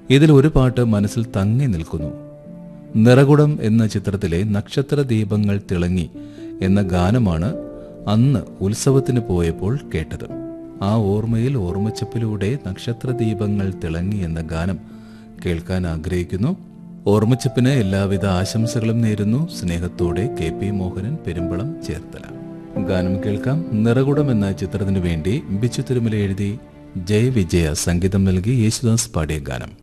ഇതിൽ ഒരു പാട്ട് മനസ്സിൽ തങ്ങി നിൽക്കുന്നു നിറകുടം എന്ന ചിത്രത്തിലെ നക്ഷത്ര ദീപങ്ങൾ തിളങ്ങി എന്ന ഗാനമാണ് അന്ന് ഉത്സവത്തിന് പോയപ്പോൾ കേട്ടത് ആ ഓർമ്മയിൽ ഓർമ്മച്ചപ്പിലൂടെ നക്ഷത്ര ദീപങ്ങൾ തിളങ്ങി എന്ന ഗാനം കേൾക്കാൻ ആഗ്രഹിക്കുന്നു ഓർമ്മച്ചപ്പിന് എല്ലാവിധ ആശംസകളും നേരുന്നു സ്നേഹത്തോടെ കെ പി മോഹനൻ പെരുമ്പളം ചേർത്തല ഗാനം കേൾക്കാം നിറകുടം എന്ന ചിത്രത്തിനു വേണ്ടി ബിച്ചു തിരുമല എഴുതി ജയവിജയ സംഗീതം നൽകി യേശുദാസ് പാടിയ ഗാനം